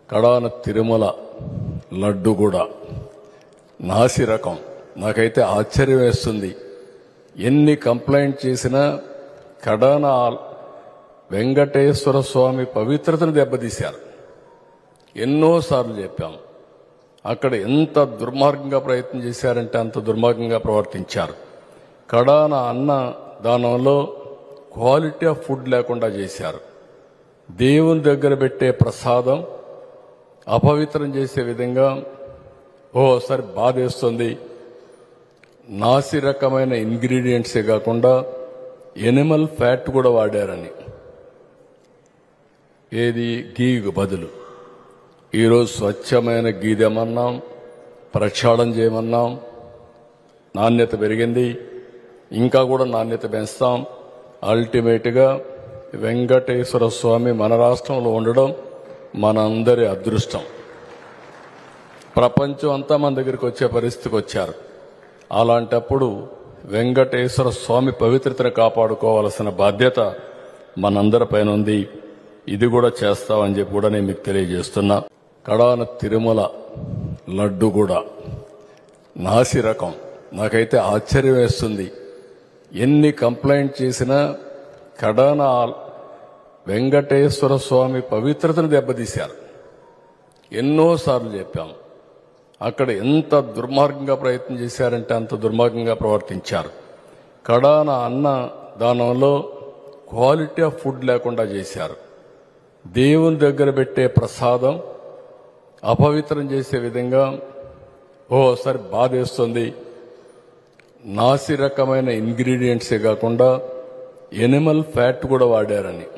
కడాన తిరుమల లడ్డు కూడా నాసి రకం నాకైతే ఆశ్చర్యం వేస్తుంది ఎన్ని కంప్లైంట్ చేసినా కడాన ఆ వెంకటేశ్వర స్వామి పవిత్రతను దెబ్బతీశారు ఎన్నోసార్లు చెప్పాం అక్కడ ఎంత దుర్మార్గంగా ప్రయత్నం చేశారంటే అంత దుర్మార్గంగా ప్రవర్తించారు కడాన అన్న దానంలో క్వాలిటీ ఆఫ్ ఫుడ్ లేకుండా చేశారు దేవుని దగ్గర పెట్టే ప్రసాదం అపవిత్రం చేసే విధంగా ఓసారి బాధేస్తుంది నాసి రకమైన ఇంగ్రీడియంట్సే కాకుండా ఎనిమల్ ఫ్యాట్ కూడా వాడారని ఏది గీకు బదులు ఈరోజు స్వచ్ఛమైన గీ తెమన్నాం ప్రక్షాళన చేయమన్నాం నాణ్యత పెరిగింది ఇంకా కూడా నాణ్యత పెంచుతాం అల్టిమేట్గా వెంకటేశ్వర స్వామి మన రాష్ట్రంలో ఉండడం మనందరి అదృష్టం ప్రపంచం అంతా మన దగ్గరికి వచ్చే పరిస్థితికి వచ్చారు అలాంటప్పుడు వెంకటేశ్వర స్వామి పవిత్రతను కాపాడుకోవాల్సిన బాధ్యత మనందరిపైన ఉంది ఇది కూడా చేస్తామని చెప్పి కూడా నేను మీకు తెలియజేస్తున్నా కడాన తిరుమల లడ్డు కూడా నాసి రకం నాకైతే ఆశ్చర్యం వేస్తుంది ఎన్ని కంప్లైంట్ చేసినా కడాన ఆ వెంకటేశ్వర స్వామి పవిత్రతను దెబ్బతీశారు ఎన్నోసార్లు చెప్పాం అక్కడ ఎంత దుర్మార్గంగా ప్రయత్నం చేశారంటే అంత దుర్మార్గంగా ప్రవర్తించారు కడాన అన్న దానంలో క్వాలిటీ ఆఫ్ ఫుడ్ లేకుండా చేశారు దేవుని దగ్గర పెట్టే ప్రసాదం అపవిత్రం చేసే విధంగా ఓసారి బాధేస్తుంది నాసి రకమైన ఇంగ్రీడియంట్సే కాకుండా ఎనిమల్ ఫ్యాట్ కూడా వాడారని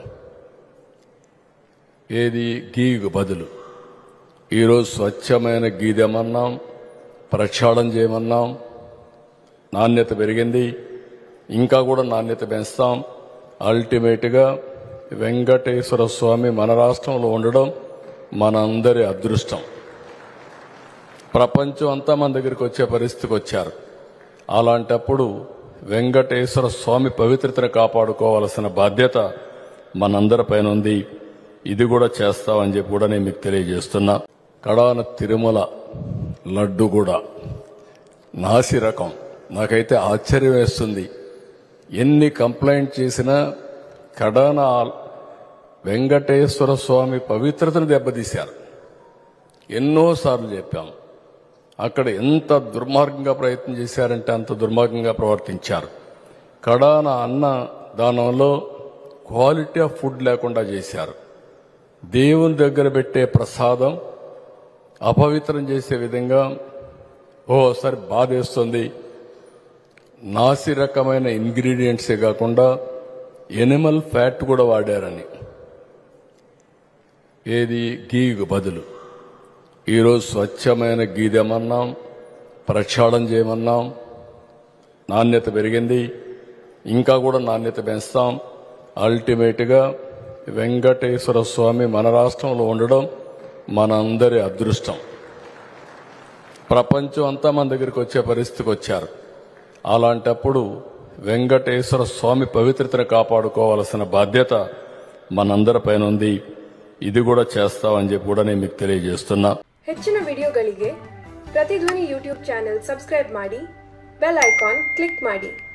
ఏది గీకు బదులు ఈరోజు స్వచ్ఛమైన గీ తెమన్నాం ప్రక్షాళన చేయమన్నాం నాణ్యత పెరిగింది ఇంకా కూడా నాణ్యత పెంచుతాం అల్టిమేట్గా వెంకటేశ్వర స్వామి మన రాష్ట్రంలో ఉండడం మనందరి అదృష్టం ప్రపంచం అంతా మన దగ్గరికి వచ్చే పరిస్థితికి వచ్చారు అలాంటప్పుడు వెంకటేశ్వర స్వామి పవిత్రతను కాపాడుకోవాల్సిన బాధ్యత మనందరిపైన ఉంది ఇది కూడా చేస్తామని చెప్పి కూడా నేను మీకు తెలియజేస్తున్నా కడాన తిరుమల లడ్డు కూడా నాసి రకం నాకైతే ఆశ్చర్యం వేస్తుంది ఎన్ని కంప్లైంట్ చేసినా కడాన ఆ వెంకటేశ్వర స్వామి పవిత్రతను దెబ్బతీశారు ఎన్నోసార్లు చెప్పాం అక్కడ ఎంత దుర్మార్గంగా ప్రయత్నం చేశారంటే అంత దుర్మార్గంగా ప్రవర్తించారు కడాన అన్న దానంలో క్వాలిటీ ఆఫ్ ఫుడ్ లేకుండా చేశారు దేవుని దగ్గర పెట్టే ప్రసాదం అపవిత్రం చేసే విధంగా ఓసారి బాధేస్తుంది నాసి రకమైన ఇంగ్రీడియంట్సే కాకుండా ఎనిమల్ ఫ్యాట్ కూడా వాడారని ఏది గీకు బదులు ఈరోజు స్వచ్ఛమైన గీ తెమన్నాం ప్రక్షాళన చేయమన్నాం నాణ్యత పెరిగింది ఇంకా కూడా నాణ్యత పెంచుతాం అల్టిమేట్గా వెంకటేశ్వర స్వామి మన రాష్ట్రంలో ఉండడం మనందరి అదృష్టం ప్రపంచం అంతా మన దగ్గరికి వచ్చే పరిస్థితికి వచ్చారు అలాంటప్పుడు వెంకటేశ్వర స్వామి పవిత్రతను కాపాడుకోవాల్సిన బాధ్యత మనందరిపైన ఉంది ఇది కూడా చేస్తామని చెప్పి కూడా నేను మీకు తెలియజేస్తున్నా ಹೆಚ್ಚಿನ ವಿಡಿಯೋಗಳಿಗೆ ಪ್ರತಿಧ್ವನಿ ಯೂಟ್ಯೂಬ್ ಚಾನೆಲ್ ಸಬ್ಸ್ಕ್ರೈಬ್ ಮಾಡಿ ಬೆಲ್ ಐಕಾನ್ ಕ್ಲಿಕ್ ಮಾಡಿ